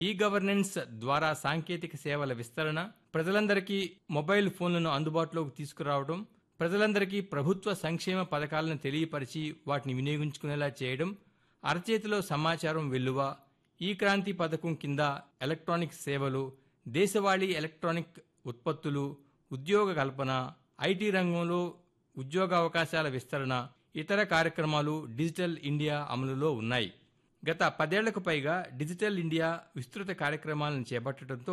e governance ద్వారా సాంకేతిక సేవల విస్తరణ ప్రజలందరికీ మొబైల్ ఫోన్లను అందుబాటులోకి తీసుకురావడం ప్రజలందరికీ ప్రభుత్వ సంక్షేమ పథకాలను తెలియపరిచి వాటిని వినియోగించుకునేలా చేయడం అరచేతిలో సమాచారం వెల్లువ ఈ క్రాంతి పథకం కింద ఎలక్ట్రానిక్ సేవలు దేశవాళీ ఎలక్ట్రానిక్ ఉత్పత్తులు ఉద్యోగ కల్పన ఐటీ రంగంలో ఉద్యోగావకాశాల విస్తరణ ఇతర కార్యక్రమాలు డిజిటల్ ఇండియా అమలులో ఉన్నాయి గత పదేళ్లకు పైగా డిజిటల్ ఇండియా విస్తృత కార్యక్రమాలను చేపట్టడంతో